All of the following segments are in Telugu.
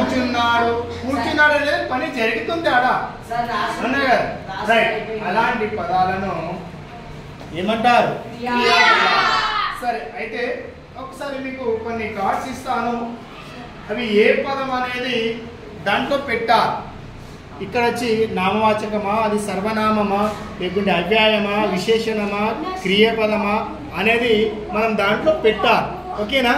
కూర్చున్నాడు కూర్చున్నాడు అనేది పని జరుగుతుంది ఆడ సార్ రాసి అవునా కదా రాసి రైట్ అయిపోయింది. అలాంటి పదాలను ఏమంటారు క్రియ. సరే అయితే ఒకసారి మీకు కొన్ని కార్డ్స్ ఇస్తాను అవి ఏ పదం అనేది దాంట్లో పెట్టాలి ఇక్కడ వచ్చి నామవాచకమా అది సర్వనామమా లేకుంటే అవ్యాయమా విశేషణమా క్రియపదమా అనేది మనం దాంట్లో పెట్టాలి ఓకేనా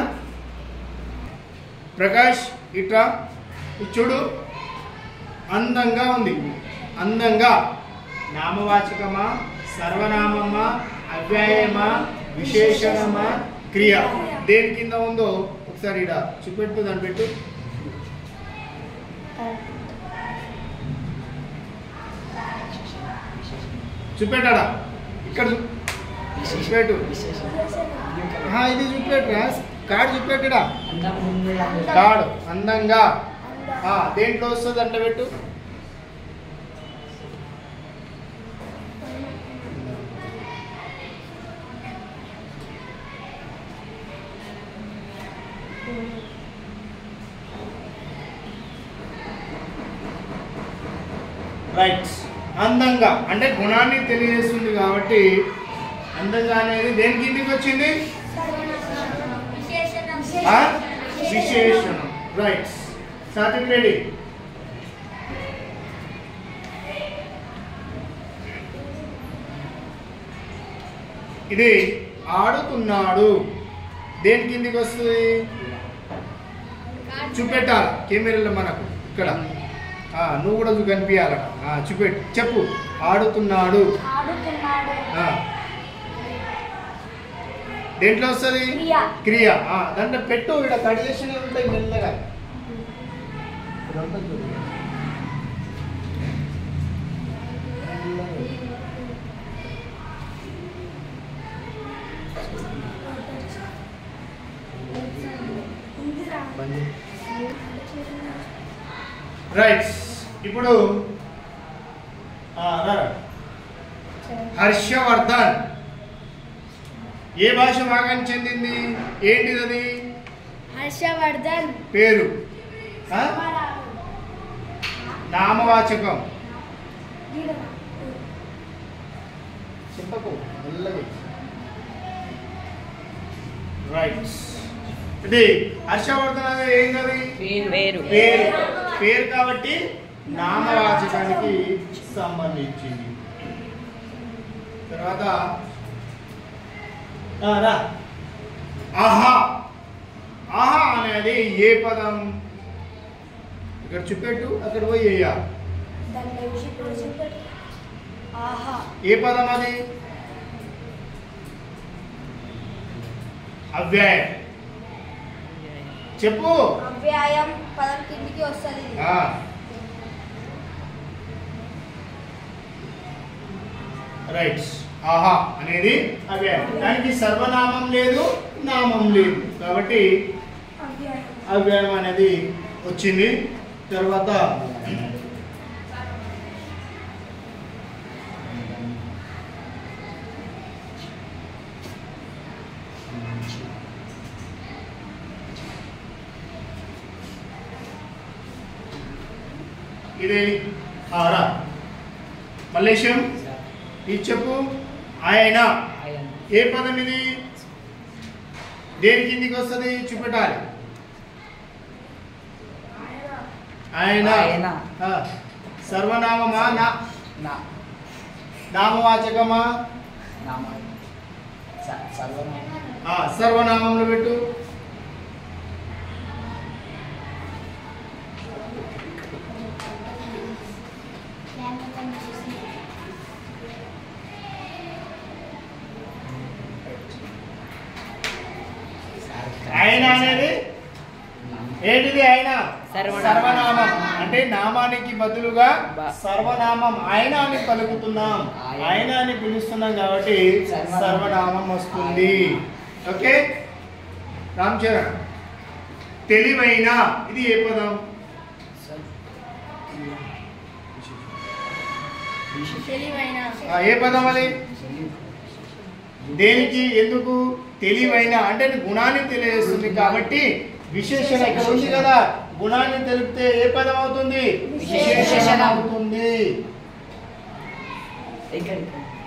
ప్రకాష్ ఇట్రా ఇది చూడు అందంగా ఉంది అందంగా నామవాచకమా సర్వనామమా అవ్యాయమా విశేషణమా క్రియ దేని కింద ఉందో ఒకసారి ఇడ చూపెట్టు దాన్ని పెట్టు చూపెట్టాడా ఇక్కడ చూ- చూపెట్టు విశేషం. ఆహా, ఇది చూపెట్టురా కార్డు చూపెట్టుడా అందం ముందు కార్డు అందంగా ఆ, దేంట్లో వస్తుంది అంటే పెట్టు రైట్ అందంగా అంటే గుణాన్ని తెలియజేస్తుంది కాబట్టి అందంగా అనేది దేని కిందికి వచ్చింది ఆ? విశేషణం రైట్ సాత్విక్ రెడీ ఇది ఆడుతున్నాడు దేని కిందికి వస్తుంది చూపెట్టాలి కెమెరాలో మనకు ఇక్కడ ఆ, నువ్వు కూడా చూ- కనిపించాలట ఆ, చూపెట్టు చెప్పు ఆడుతున్నాడు ఆడుతున్నాడు ఆ. దేంట్లో వస్తుంది క్రియ. క్రియ ఆ, దాంట్లో పెట్టు ఇక్కడ కట్ చేసినవి ఉంటాయి మెల్లగా ఇదంతా చూడు. బంద్ చేయి. రైట్ ఇప్పుడు ఆ, రా. హర్షవర్ధన్ ఏ భాష భాగానికి చెందింది ఏంటిది అది హర్షవర్ధన్ పేరు ఆ? నామవాచకం చెప్పకు మెల్లగా రైట్ ఇది హర్షవర్ధన్ అనేది ఏం కది వేరు పేరు పేరు కాబట్టి నామవాచకానికి సంబంధించింది తర్వాత ఆ, రా ఆహా ఆహా అనేది ఏ పదం ఇక్కడ చూపెట్టు అక్కడ పోయి వేయ ఆహా ఏ పదం అది అవ్యాయం చెప్పు అవ్యాయం పదం కిందికి వస్తుంది ఆ. రైట్ ఆహా అనేది అవ్యాయం దానికి సర్వనామం లేదు నామం లేదు కాబట్టి అవ్యాయం అవ్యాయం అనేది వచ్చింది తర్వాత ఇది ఆరా మల్లేశం ఇది చెప్పు ఆయన ఏ పదం ఇది దేని కిందికి వస్తుంది చూపెట్టాలి ఆయన ఆయన. ఆ, సర్వనామమా నా నా నామవాచకమా నామ స- సర్వనామం ఆ, సర్వనామంలో పెట్టు ఆయన అనేది ఏంటిది ఆయన సర్వనామం. సర్వనామం అంటే నామానికి బదులుగా బ- సర్వనామం ఆయన అని పలుకుతున్నాం ఆయన. ఆయన అని పిలుస్తున్నాం కాబట్టి సర్వనామం. సర్వనామం వస్తుంది ఓకే రామ్ చరణ్ తెలివైన ఇది ఏ పదం తెలివైన ఆ, ఏ పదం అది దేనికి ఎందుకు తెలివైన అంటే గుణాన్ని తెలియజేస్తుంది కాబట్టి విశేషణ ఇక్కడ ఉంది కదా గుణాన్ని తెలిపితే ఏ పదం అవుతుంది విశేషణం. విశేషణం అవుతుంది ఇక్కడ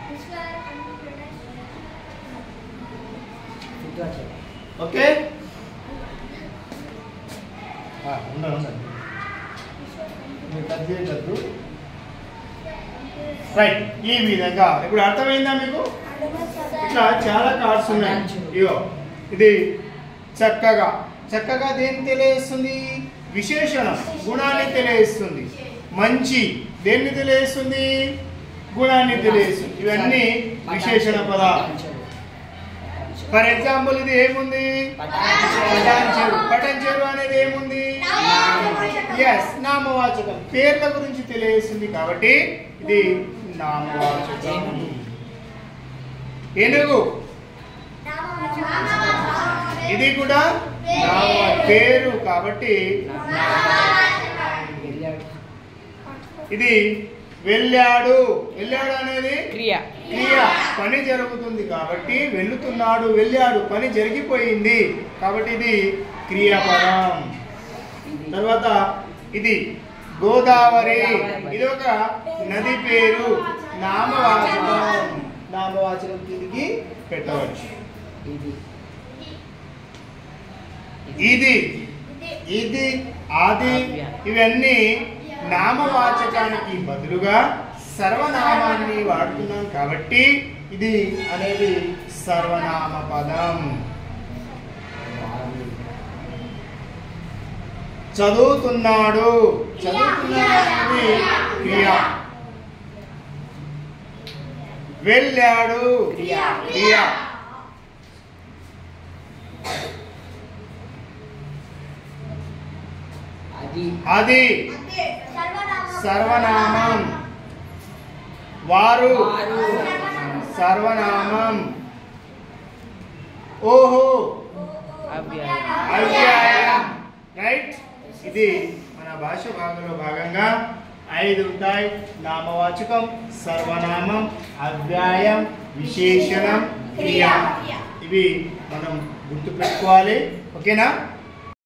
సిద్ధువాచకం ఓకే ఆ, ఉండండి ఉండండి మీరు కట్ చేయగలరు రైట్ ఈ విధంగా ఇప్పుడు అర్థమైందా మీకు ఇట్లా చాలా కార్డ్స్ ఉన్నాయి ఇగో ఇది చక్కగా చక్కగా దేన్ని తెలియజేస్తుంది విశేషణం గుణాన్ని తెలియజేస్తుంది మంచి దేన్ని తెలియజేస్తుంది గుణాన్ని తెలియజేస్తుంది ఇవన్నీ విశేషణ పదాలు ఫర్ ఎగ్జాంపుల్ ఇది ఏముంది పటాన్ చెరు పటాన్ చెరు అనేది ఏముంది ఎస్ నామవాచకం పేర్ల గురించి తెలియజేస్తుంది కాబట్టి ఇది నామవాచకం ఏనుగు ఇది కూడా నామ పేరు కాబట్టి ఇది వెళ్ళాడు వెళ్ళాడు అనేది క్రియ క్రియ పని జరుగుతుంది కాబట్టి వెళ్తున్నాడు వెళ్ళాడు పని జరిగిపోయింది కాబట్టి ఇది క్రియాపదం తర్వాత ఇది గోదావరి ఇది ఒక నది పేరు నామవాచకం నామవాచకం కిందికి పెట్టవచ్చు ఇది ఇది ఇది అది ఇవన్నీ నామవాచకానికి బదులుగా సర్వనామాన్ని వాడుతున్నాం కాబట్టి ఇది అనేది సర్వనామ పదం చదువుతున్నాడు చదువుతున్నాడు అనేది క్రియ వెళ్ళాడు క్రియ. క్రియ అది అది సర్వనామం వారు వారు. సర్వనామం ఓహో అవ్యయం అవ్యాయం రైట్ ఇది మన భాష భాగంలో భాగంగా ఐదు ఉంటాయి నామవాచకం సర్వనామం అవ్యాయం విశేషణం క్రియ ఇవి మనం గుర్తుపెట్టుకోవాలి ఓకేనా